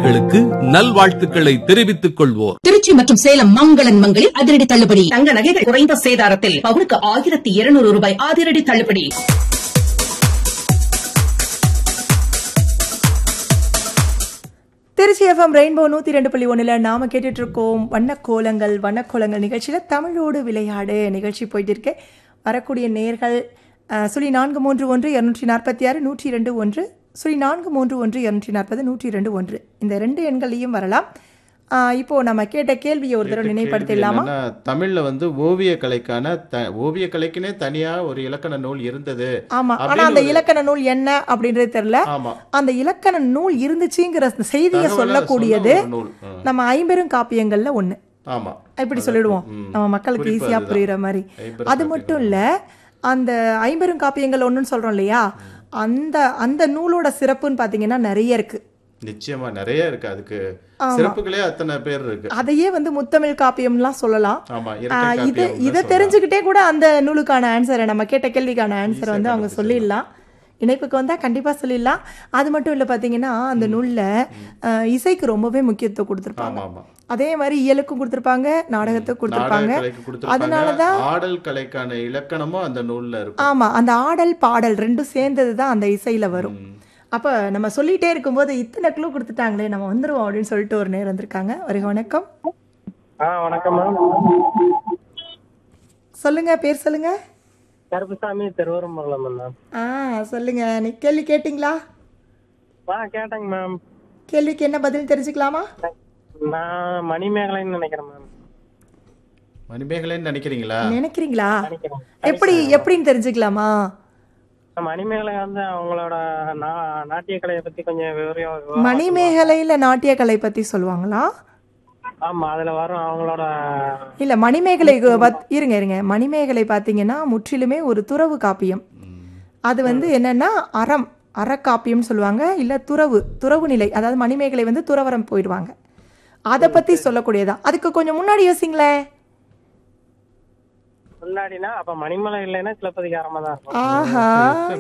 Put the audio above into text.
நேயர்களுக்கு நல்வாழ்த்துக்களை தெரிவித்துக் கொள்வோர் திருச்சி மற்றும் சேலம் மங்களன் மங்களில் அதிரடி தள்ளுபடி தங்க நகைகள் குறைந்த சேதாரத்தில் பவுனுக்கு ஆயிரத்தி இருநூறு ரூபாய் அதிரடி தள்ளுபடி திருச்சி எஃப்எம் ரெயின்போ நூற்றி ரெண்டு புள்ளி ஒன்றில் நாம் கேட்டுட்டு இருக்கோம் வண்ணக்கோலங்கள் வண்ணக்கோலங்கள் நிகழ்ச்சியில் தமிழோடு விளையாடு நிகழ்ச்சி போயிட்டு இருக்கு வரக்கூடிய நேர்கள் அஹ், சுழி நான்கு மூன்று ஒன்று இரநூற்றி நாற்பத்தி ஆறு நூற்றி ரெண்டு ஒன்று சுழி நான்கு மூன்று ஒன்று இரநூற்றி நாற்பது நூற்றி ரெண்டு ஒன்று இந்த ரெண்டு எண்களையும் வரலாம் அஹ், இப்போ நம்ம கேட்ட கேள்வியை ஒரு தடவை நினைப்படுத்திடலாமா என்னன்னா, தமிழ்ல வந்து ஓவிய கலைக்கான த- ஓவிய கலைக்குனே தனியா ஒரு இலக்கண நூல் இருந்தது ஆமா ஆனா அப்படின்னு அந்த ஒரு- இலக்கண நூல் என்ன அப்படின்றது தெரியல ஆமா அந்த இலக்கண நூல் இருந்துச்சுங்கிற செய்தியை தகவலை சொல்லக்கூடியது சொன்ன ஒரு நூல் ம். நம்ம ஐம்பெரும் காப்பியங்கள்ல ஒண்ணு ஆமா இப்படி அது- சொல்லிடுவோம் ம். நம்ம மக்களுக்கு குறிப்பு ஈஸியா அதுதான். புரியுற மாதிரி ஐம்பெரும் அது மட்டும் இல்ல அந்த ஐம்பெரும் காப்பியங்கள் ஒண்ணுன்னு சொல்றோம் இல்லையா அந்த அந்த நூலோட சிறப்புன்னு பாத்தீங்கன்னா நிறைய இருக்கு நிச்சயமா நிறைய இருக்கு அதுக்கு சிறப்புகளே அத்தனை பேர் இருக்கு அதையே வந்து முத்தமிழ் காப்பியம்லாம் சொல்லலாம் ஆமா ஆ, இரட்டை இது காப்பியம்னு இதை சொல்லலாம். தெரிஞ்சுக்கிட்டே கூட அந்த நூலுக்கான ஆன்சரை நம்ம கேட்ட கேள்விக்கான ஆன்சர் வந்து அவங்க சொல்லிடலாம் இணைப்புக்கு வந்தா கண்டிப்பா சொல்லிடலாம் அது மட்டும் இல்ல பாத்தீங்கன்னா அந்த நூல்ல ஆ, இசைக்கு ரொம்பவே முக்கியத்துவம் கொடுத்துருப்பாங்க ஆமா ஆமா அதே மாதிரி இயலுக்கும் கொடுத்துருப்பாங்க நாடகத்துக்கு கொடுத்துருப்பாங்க நாடக கலைக்கு கொடுத்திருப்பாங்க. அதனாலதான் ஆடல் கலைக்கான இலக்கணமும் அந்த நூல்ல இருக்கும் ஆமா அந்த ஆடல் பாடல் ரெண்டும் சேர்ந்தது தான் அந்த இசையில வரும் அப்ப நம்ம சொல்லிட்டே இருக்கும்போது இத்தனை க்ளூ கொடுத்துட்டாங்களே நம்ம வந்துருவோம் அப்படின்னு சொல்லிட்டு ஒரு நேரம் வந்திருக்காங்க வருக வணக்கம் ஆ வணக்கம் மேம் சொல்லுங்க பேர் சொல்லுங்க கருப்புசாமி திருவரம்பலம் மேம் ஆ சொல்லுங்க நீ கேள்வி கேட்டிங்களா ஆ கேட்டேங்க மேம் கேள்விக்கு என்ன பதில் தெரிஞ்சுக்கலாமா நான் மணிமேகலைன்னு நினைக்கிறேன் மேம் மணிமேகலைன்னு நினைக்கிறீங்களா நினைக்கிறீங்களா நினைக்கிறேன் எப்படி எப்படின்னு தெரிஞ்சுக்கலாமா மணிமேகலை வந்து அவங்களோட நா- நாட்டிய கலையை பத்தி கொஞ்சம் விவரம் மணிமேகலையில நாட்டிய கலை பத்தி சொல்லுவாங்களா ஆமா அதுல வரும் அவங்களோட இல்ல மணிமேகலை பத்- இருங்க இருங்க மணிமேகலை பாத்தீங்கன்னா முற்றிலுமே ஒரு துறவு காப்பியம் அது வந்து என்னன்னா அறம் அறக்காப்பியம்னு சொல்லுவாங்க இல்ல துறவு துறவு நிலை அதாவது மணிமேகலை வந்து துறவரம் போயிடுவாங்க அதை பத்தி சொல்லக்கூடியதா அதுக்கு கொஞ்சம் முன்னாடி யோசிங்களேன் முன்னாடினா அப்ப மணிமலை இல்லைன்னா சிலப்பதிகாரமா தான் இருக்கும் ஆஹா